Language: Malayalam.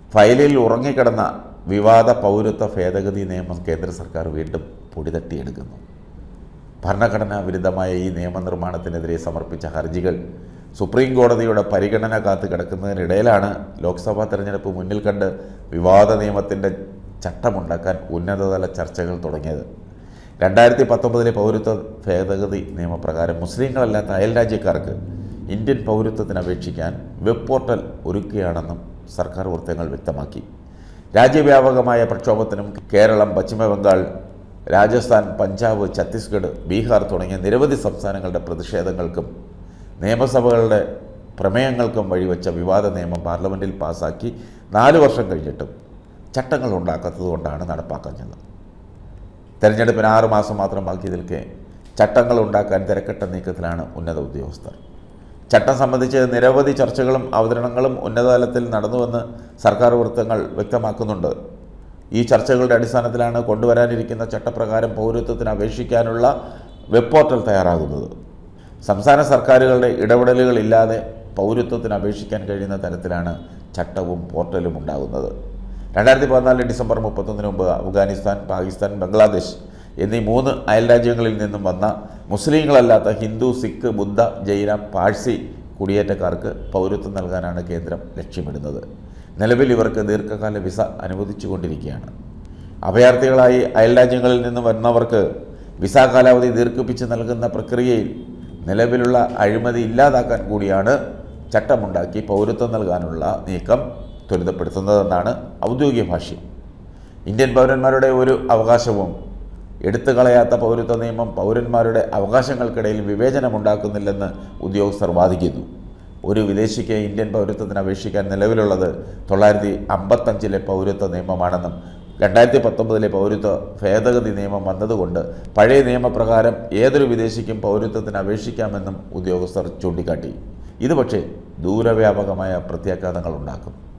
ഫയലിൽ ഉറങ്ങിക്കിടന്ന വിവാദ പൗരത്വ ഭേദഗതി നിയമം കേന്ദ്ര സർക്കാർ വീണ്ടും പൊടിതട്ടിയെടുക്കുന്നു ഭരണഘടനാ വിരുദ്ധമായ ഈ നിയമനിർമ്മാണത്തിനെതിരെ സമർപ്പിച്ച ഹർജികൾ സുപ്രീം കോടതിയുടെ പരിഗണന കാത്ത് കിടക്കുന്നതിനിടയിലാണ് ലോക്സഭാ തെരഞ്ഞെടുപ്പ് മുന്നിൽ കണ്ട് വിവാദ നിയമത്തിൻ്റെ ചട്ടമുണ്ടാക്കാൻ ഉന്നതതല ചർച്ചകൾ തുടങ്ങിയത് രണ്ടായിരത്തി പത്തൊമ്പതിലെ പൗരത്വ ഭേദഗതി നിയമപ്രകാരം മുസ്ലിങ്ങളല്ലാത്ത അയൽരാജ്യക്കാർക്ക് ഇന്ത്യൻ പൗരത്വത്തിന് അപേക്ഷിക്കാൻ വെബ് പോർട്ടൽ ഒരുക്കുകയാണെന്നും സർക്കാർ വൃത്തങ്ങൾ വ്യക്തമാക്കി രാജ്യവ്യാപകമായ പ്രക്ഷോഭത്തിനും കേരളം പശ്ചിമബംഗാൾ രാജസ്ഥാൻ പഞ്ചാബ് ഛത്തീസ്ഗഡ് ബീഹാർ തുടങ്ങിയ നിരവധി സംസ്ഥാനങ്ങളുടെ പ്രതിഷേധങ്ങൾക്കും നിയമസഭകളുടെ പ്രമേയങ്ങൾക്കും വഴിവെച്ച വിവാദ നിയമം പാർലമെൻറ്റിൽ പാസാക്കി നാല് വർഷം കഴിഞ്ഞിട്ടും ചട്ടങ്ങൾ ഉണ്ടാക്കാത്തതുകൊണ്ടാണ് നടപ്പാക്കുന്നത് തെരഞ്ഞെടുപ്പിന് ആറ് മാസം മാത്രം ബാക്കി നിൽക്കെ ചട്ടങ്ങൾ ഉണ്ടാക്കാൻ തിരക്കിട്ട നീക്കത്തിലാണ് ഉന്നത ഉദ്യോഗസ്ഥർ ചട്ടം സംബന്ധിച്ച് നിരവധി ചർച്ചകളും അവതരണങ്ങളും ഉന്നതതലത്തിൽ നടന്നുവെന്ന് സർക്കാർ വൃത്തങ്ങൾ വ്യക്തമാക്കുന്നുണ്ട് ഈ ചർച്ചകളുടെ അടിസ്ഥാനത്തിലാണ് കൊണ്ടുവരാനിരിക്കുന്ന ചട്ടപ്രകാരം പൗരത്വത്തിന് അപേക്ഷിക്കാനുള്ള വെബ് പോർട്ടൽ തയ്യാറാകുന്നത് സംസ്ഥാന സർക്കാരുകളുടെ ഇടപെടലുകളില്ലാതെ പൗരത്വത്തിന് അപേക്ഷിക്കാൻ കഴിയുന്ന തരത്തിലാണ് ചട്ടവും പോർട്ടലും ഉണ്ടാകുന്നത് രണ്ടായിരത്തി പതിനാല് ഡിസംബർ മുപ്പത്തൊന്നിന് മുമ്പ് അഫ്ഗാനിസ്ഥാൻ പാകിസ്ഥാൻ ബംഗ്ലാദേശ് എന്നീ മൂന്ന് അയൽരാജ്യങ്ങളിൽ നിന്നും വന്ന മുസ്ലിങ്ങളല്ലാത്ത ഹിന്ദു സിഖ് ബുദ്ധ ജൈന പാഴ്സി കുടിയേറ്റക്കാർക്ക് പൗരത്വം നൽകാനാണ് കേന്ദ്രം ലക്ഷ്യമിടുന്നത് നിലവിൽ ഇവർക്ക് ദീർഘകാല വിസ അനുവദിച്ചുകൊണ്ടിരിക്കുകയാണ് അഭയാർത്ഥികളായി അയൽരാജ്യങ്ങളിൽ നിന്ന് വരുന്നവർക്ക് വിസ കാലാവധി ദീർഘിപ്പിച്ച് നൽകുന്ന പ്രക്രിയയിൽ നിലവിലുള്ള അഴിമതി ഇല്ലാതാക്കാൻ കൂടിയാണ് ചട്ടമുണ്ടാക്കി പൗരത്വം നൽകാനുള്ള നീക്കം ത്വരിതപ്പെടുത്തുന്നതെന്നാണ് ഔദ്യോഗിക ഭാഷ്യം ഇന്ത്യൻ പൗരന്മാരുടെ ഒരു അവകാശവും എടുത്തു കളയാത്ത പൗരത്വ നിയമം പൗരന്മാരുടെ അവകാശങ്ങൾക്കിടയിൽ വിവേചനമുണ്ടാക്കുന്നില്ലെന്ന് ഉദ്യോഗസ്ഥർ വാദിക്കുന്നു ഒരു വിദേശിക്ക് ഇന്ത്യൻ പൗരത്വത്തിന് അപേക്ഷിക്കാൻ നിലവിലുള്ളത് തൊള്ളായിരത്തി അമ്പത്തഞ്ചിലെ പൗരത്വ നിയമമാണെന്നും രണ്ടായിരത്തി പത്തൊമ്പതിലെ പൗരത്വ ഭേദഗതി നിയമം വന്നതുകൊണ്ട് പഴയ നിയമപ്രകാരം ഏതൊരു വിദേശിക്കും പൗരത്വത്തിന് അപേക്ഷിക്കാമെന്നും ഉദ്യോഗസ്ഥർ ചൂണ്ടിക്കാട്ടി ഇത് പക്ഷേ ദൂരവ്യാപകമായ പ്രത്യാഘാതങ്ങൾ ഉണ്ടാക്കും